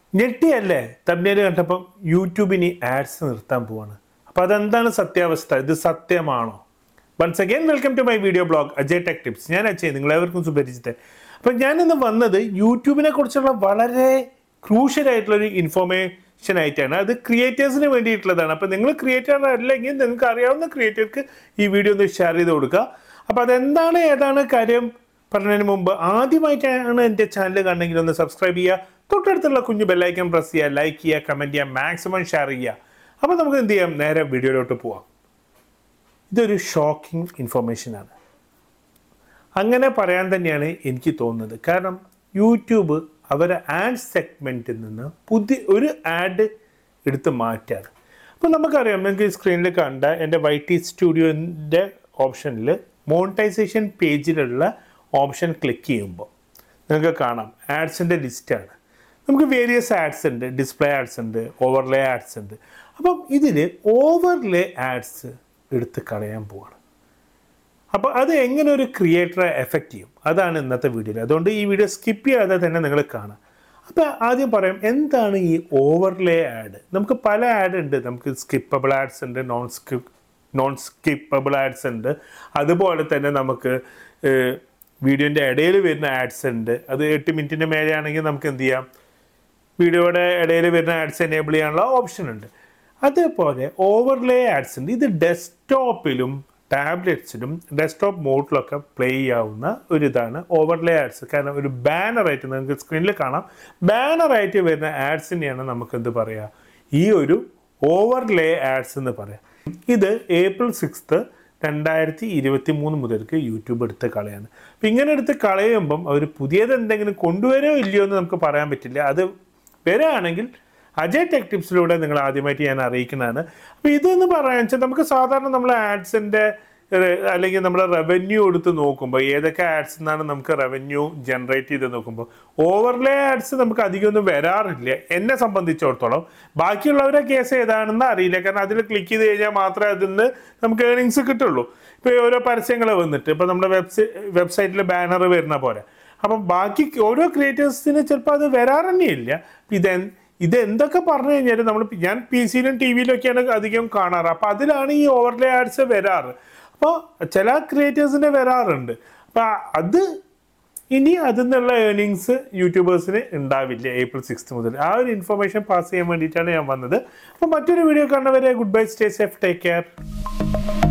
ഞെട്ടിയല്ലേ തമ്മിൽ കണ്ടപ്പം യൂട്യൂബിന് ആഡ്സ് നിർത്താൻ പോവാണ് അപ്പോൾ അതെന്താണ് സത്യാവസ്ഥ ഇത് സത്യമാണോ once again welcome to my video blog Ajay tech tips ഞാൻ അജയ് നിങ്ങളെവർക്കും സുപരിചിതൻ അപ്പം ഞാനിന്ന് വന്നത് യൂട്യൂബിനെ കുറിച്ചുള്ള വളരെ ക്രൂഷ്യൽ ആയിട്ടുള്ളൊരു ഇൻഫോർമേഷൻ ആയിട്ടാണ് അത് ക്രിയേറ്റേഴ്സിന് വേണ്ടിയിട്ടുള്ളതാണ് അപ്പം നിങ്ങൾ ക്രിയേറ്റർ അല്ലെങ്കിൽ നിങ്ങൾക്ക് അറിയാവുന്ന ക്രിയേറ്റർക്ക് ഈ വീഡിയോ ഒന്ന് ഷെയർ ചെയ്ത് കൊടുക്കുക അപ്പോൾ അതെന്താണ് ഏതാണ് കാര്യം പറഞ്ഞതിന് മുമ്പ് ആദ്യമായിട്ടാണ് എൻ്റെ ചാനൽ കാണണമെങ്കിൽ ഒന്ന് സബ്സ്ക്രൈബ് ചെയ്യുക തൊട്ടടുത്തുള്ള കുഞ്ഞു ബെല്ലൈക്കൺ പ്രസ് ചെയ്യുക ലൈക്ക് ചെയ്യുക കമൻറ്റ് ചെയ്യുക മാക്സിമം ഷെയർ ചെയ്യുക അപ്പോൾ നമുക്ക് എന്ത് ചെയ്യാം നേരെ വീഡിയോയിലോട്ട് പോവാം ഇതൊരു ഷോക്കിംഗ് ഇൻഫർമേഷനാണ് അങ്ങനെ പറയാൻ തന്നെയാണ് എനിക്ക് തോന്നുന്നത് കാരണം യൂട്യൂബ് അവരെ ആഡ് സെഗ്മെൻറ്റിൽ നിന്ന് പുതിയ ഒരു ആഡ് എടുത്ത് മാറ്റാണ് അപ്പോൾ നമുക്കറിയാം നിങ്ങൾക്ക് ഈ സ്ക്രീനിൽ കണ്ട എൻ്റെ വൈ ടി സ്റ്റുഡിയോൻ്റെ ഓപ്ഷനിൽ മോണിറ്റൈസേഷൻ പേജിലുള്ള ഓപ്ഷൻ ക്ലിക്ക് ചെയ്യുമ്പോൾ നിങ്ങൾക്ക് കാണാം ആഡ്സിൻ്റെ ലിസ്റ്റാണ് നമുക്ക് വേരിയസ് ആഡ്സ് ഉണ്ട് ഡിസ്പ്ലേ ആഡ്സ് ഉണ്ട് ഓവർലേ ആഡ്സ് ഉണ്ട് അപ്പം ഇതിൽ ഓവർലേ ആഡ്സ് എടുത്ത് കളയാൻ പോവാണ് അപ്പോൾ അത് എങ്ങനെ ഒരു ക്രിയേറ്ററെ എഫക്റ്റ് ചെയ്യും അതാണ് ഇന്നത്തെ വീഡിയോയിൽ അതുകൊണ്ട് ഈ വീഡിയോ സ്കിപ്പ് ചെയ്യാതെ തന്നെ നിങ്ങൾ കാണാം അപ്പോൾ ആദ്യം പറയാം എന്താണ് ഈ ഓവർലേ ആഡ് നമുക്ക് പല ആഡ് ഉണ്ട് നമുക്ക് സ്കിപ്പബിൾ ആഡ്സ് ഉണ്ട് non skip non skippable ads ഉണ്ട് അതുപോലെ തന്നെ നമുക്ക് വീഡിയോൻ്റെ ഇടയിൽ വരുന്ന ആഡ്സ് ഉണ്ട് അത് എട്ട് മിനിറ്റിൻ്റെ മേലെയാണെങ്കിൽ നമുക്ക് എന്ത് ചെയ്യാം വീഡിയോയുടെ ഇടയിൽ വരുന്ന ആഡ്സ് എനേബിൾ ചെയ്യാനുള്ള ഓപ്ഷൻ ഉണ്ട് അതേപോലെ ഓവർലേ ആഡ്സ് ഉണ്ട് ഇത് ഡെസ്ക്ടോപ്പിലും ടാബ്ലറ്റ്സിലും ഡെസ്ക്ടോപ്പ് മോഡിലൊക്കെ പ്ലേ ചെയ്യാവുന്ന ഒരു ഇതാണ് ഓവർലേ ആഡ്സ് കാരണം ഒരു ബാനറായിട്ട് നിങ്ങൾക്ക് സ്ക്രീനിൽ കാണാം ബാനറായിട്ട് വരുന്ന ആഡ്സിനെയാണ് നമുക്ക് എന്ത് പറയുക ഈ ഒരു ഓവർലേ ആഡ്സ് എന്ന് പറയാം ഇത് ഏപ്രിൽ സിക്സ്ത്ത് രണ്ടായിരത്തി ഇരുപത്തി മൂന്ന് മുതൽക്ക് യൂട്യൂബ് എടുത്ത് കളയാണ് അപ്പം ഇങ്ങനെ എടുത്ത് കളയുമ്പം അവർ പുതിയത് എന്തെങ്കിലും കൊണ്ടുവരോ ഇല്ലയോ എന്ന് നമുക്ക് പറയാൻ പറ്റില്ല അത് വരികയാണെങ്കിൽ അജയ് ടെക് ടിപ്സിലൂടെ നിങ്ങൾ ആദ്യമായിട്ട് ഞാൻ അറിയിക്കുന്നതാണ് അപ്പോൾ ഇതെന്ന് പറയാൻ വെച്ചാൽ നമുക്ക് സാധാരണ നമ്മൾ ആഡ്സിൻ്റെ അല്ലെങ്കിൽ നമ്മുടെ റവന്യൂ എടുത്ത് നോക്കുമ്പോൾ ഏതൊക്കെ ആഡ്സ് നിന്നാണ് നമുക്ക് റവന്യൂ ജനറേറ്റ് ചെയ്ത് നോക്കുമ്പോൾ ഓവർലേ ആഡ്സ് നമുക്ക് അധികമൊന്നും വരാറില്ല എന്നെ സംബന്ധിച്ചിടത്തോളം ബാക്കിയുള്ളവരെ കേസ് ഏതാണെന്ന് അറിയില്ല കാരണം അതിൽ ക്ലിക്ക് ചെയ്ത് കഴിഞ്ഞാൽ മാത്രമേ അതിൽ നിന്ന് നമുക്ക് ഏണിങ്സ് കിട്ടുള്ളൂ ഇപ്പോൾ ഓരോ പരസ്യങ്ങൾ വന്നിട്ട് ഇപ്പോൾ നമ്മുടെ വെബ്സൈ വെബ്സൈറ്റിൽ ബാനർ വരുന്ന പോലെ അപ്പം ബാക്കി ഓരോ ക്രിയേറ്റേഴ്സിന് ചിലപ്പോൾ അത് വരാറ് തന്നെയില്ല ഇത് ഇത് എന്തൊക്കെ പറഞ്ഞു കഴിഞ്ഞാൽ നമ്മൾ ഞാൻ പി സിയിലും ടി വിയിലൊക്കെയാണ് അധികം കാണാറ് അപ്പോൾ അതിലാണ് ഈ ഓവർലേ ആഡ്സ് വരാറ് അപ്പോൾ ചില ക്രിയേറ്റേഴ്സിന് വരാറുണ്ട് അപ്പോൾ അത് ഇനി അതിൽ നിന്നുള്ള ഏർണിങ്സ് യൂട്യൂബേഴ്സിന് ഉണ്ടാവില്ല ഏപ്രിൽ സിക്സ് മുതൽ ആ ഒരു ഇൻഫർമേഷൻ പാസ് ചെയ്യാൻ വേണ്ടിയിട്ടാണ് ഞാൻ വന്നത് അപ്പോൾ മറ്റൊരു വീഡിയോ കാണുന്നവരെ goodbye stay safe take care